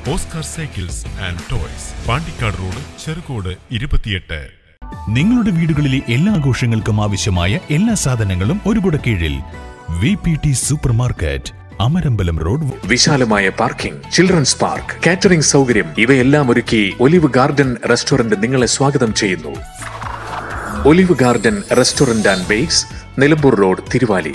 Oscar cycles and toys Pandikkad road Cherukode ഇരുപത്തിയെട്ട് നിങ്ങളുടെ വീടുകളിലെ എല്ലാ ആഘോഷങ്ങൾക്കും ആവശ്യമായ എല്ലാ സാധനങ്ങളും ഒരു കുട കീഴിൽ V P T supermarket Amarambalam road വിശാലമായ പാർക്കിംഗ് ചിൽഡ്രൻസ് പാർക്ക് കാറ്ററിംഗ് സൗകര്യം ഇവയെല്ലാം ഒരുക്കി ഒലിവ് ഗാർഡൻ റെസ്റ്റോറന്റ് നിങ്ങളെ സ്വാഗതം ചെയ്യുന്നു Olive Garden restaurant and bakes Nilambur road Thiruvali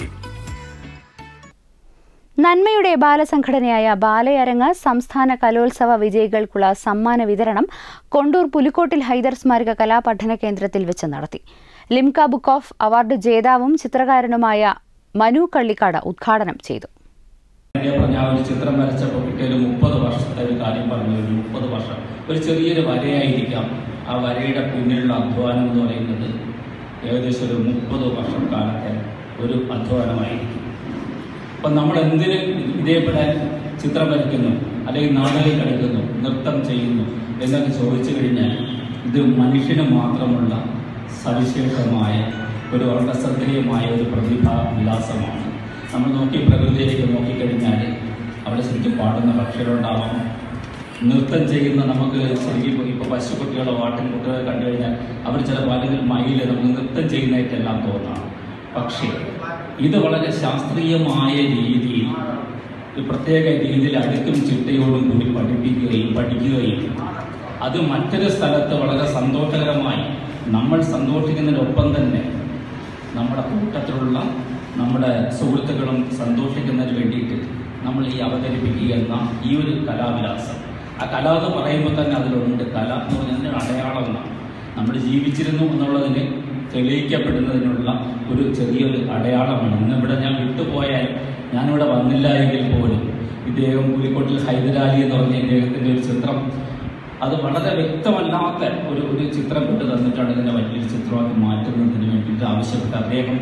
നന്മയുടെ ബാലസംഘടനയായ ബാലയരങ്ങ് സംസ്ഥാന കലോത്സവ വിജയികൾക്കുള്ള സമ്മാന വിതരണം കൊണ്ടൂർ പുലിക്കോട്ടിൽ ഹൈദർ സ്മാരക കലാപഠന കേന്ദ്രത്തിൽ വെച്ച് നടത്തി ലിംക ബുക്ക് ഓഫ് അവാർഡ് ജേതാവും ചിത്രകാരനുമായ മനു കള്ളിക്കാട് ഉദ്ഘാടനം ചെയ്തു ഞാൻ പറഞ്ഞ ആ ഒരു ചിത്രം വരച്ചപ്പോൾ കിട്ടിയ ഒരു മുപ്പത് വർഷത്തെ ഒരു കാര്യം പറഞ്ഞു ഒരു മുപ്പത് വർഷം ഒരു ചെറിയൊരു വരയായിരിക്കാം ആ വരയുടെ പിന്നിലുള്ള അധ്വാനം എന്ന് പറയുന്നത് ഏകദേശം ഒരു മുപ്പത് വർഷം കാലത്തെ ഒരു അധ്വാനമായിരിക്കും അപ്പം നമ്മൾ എന്തിന് ഇതേപോലെ ചിത്രം വരയ്ക്കുന്നു അല്ലെങ്കിൽ നാടകം കളിക്കുന്നു നൃത്തം ചെയ്യുന്നു എന്നൊക്കെ ചോദിച്ചു കഴിഞ്ഞാൽ ഇത് മനുഷ്യന് മാത്രമുള്ള സവിശേഷമായ ഒരു വളരെ ശ്രദ്ധേയമായ ഒരു പ്രതിഭാ വിലാസമാണ് നമ്മൾ നോക്കി പ്രകൃതിയിലേക്ക് നോക്കിക്കഴിഞ്ഞാൽ അവിടെ ശരിക്കും പാടുന്ന പക്ഷികളുണ്ടാവാം നൃത്തം ചെയ്യുന്ന നമുക്ക് ശരിക്കും ഇപ്പോൾ പശുക്കുട്ടികളോ ആട്ടിൻകുട്ടികളോ കണ്ടു കഴിഞ്ഞാൽ അവർ ചിലപ്പോൾ അല്ലെങ്കിൽ മയില് നമുക്ക് നൃത്തം ചെയ്യുന്നതായിട്ടെല്ലാം തോന്നാം പക്ഷേ ഇത് വളരെ ശാസ്ത്രീയമായ രീതിയിൽ ഒരു പ്രത്യേക രീതിയിൽ അടുക്കും ചിട്ടയോടും കൂടി പഠിപ്പിക്കുകയും പഠിക്കുകയും അത് മറ്റൊരു സ്ഥലത്ത് വളരെ സന്തോഷകരമായി നമ്മൾ സന്തോഷിക്കുന്നതിനൊപ്പം തന്നെ നമ്മുടെ കൂട്ടത്തിലുള്ള നമ്മുടെ സുഹൃത്തുക്കളും സന്തോഷിക്കുന്നതിന് വേണ്ടിയിട്ട് നമ്മൾ ഈ അവതരിപ്പിക്കുക എന്ന ഈ ഒരു കലാവിലാസം ആ കല എന്ന് പറയുമ്പോൾ തന്നെ അതിലുണ്ട് കല എന്ന് പറഞ്ഞതിന് അടയാളം എന്നാണ് നമ്മൾ ജീവിച്ചിരുന്നു എന്നുള്ളതിന് തെളിയിക്കപ്പെടുന്നതിനുള്ള ഒരു ചെറിയൊരു അടയാളമാണ് ഇന്നിവിടെ ഞാൻ വിട്ടുപോയാൽ ഞാനിവിടെ വന്നില്ല എങ്കിൽ പോലും ഇദ്ദേഹം പുലിക്കോട്ടിൽ ഹൈദരാലി എന്ന് പറഞ്ഞ ഇദ്ദേഹത്തിൻ്റെ ഒരു ചിത്രം അത് വളരെ വ്യക്തമല്ലാത്ത ഒരു ഒരു ചിത്രം കൊണ്ട് തന്നിട്ടാണ് ഇതിനെ വലിയൊരു ചിത്രമാക്കി മാറ്റുന്നതിന് വേണ്ടിയിട്ട് ആവശ്യപ്പെട്ട് അദ്ദേഹം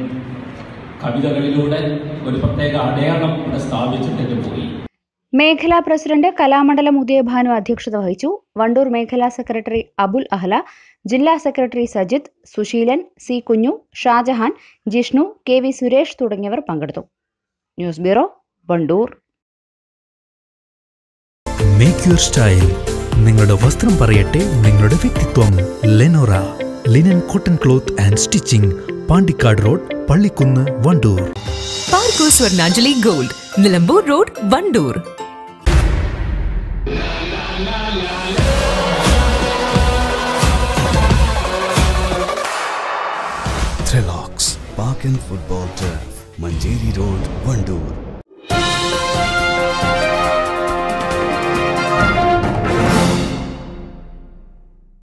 കവിതകളിലൂടെ ഒരു പ്രത്യേക അടയാളം ഇവിടെ സ്ഥാപിച്ചിട്ട് പോയി മേഖലാ പ്രസിഡന്റ് കലാമണ്ഡലം ഉദയഭാനു അധ്യക്ഷത വഹിച്ചു വണ്ടൂർ മേഖലാ സെക്രട്ടറി അബുൽ അഹ്ല ജില്ലാ secretary Sajith Susheelan C Kunju Shajahan Jishnu K V Suresh തുടങ്ങിയവർ പങ്കെടുത്തു news bureau Wandoor make your style നിങ്ങളുടെ വസ്ത്രം പറയട്ടെ നിങ്ങളുടെ വ്യക്തിത്വം Lenora linen cotton cloth and stitching Pandikkad road Pallikkunnu Wandoor Parco Swarnanjali gold Nilambur road Wandoor Thrillocks Park and Football Turf, Manjeri Road, Vandoor.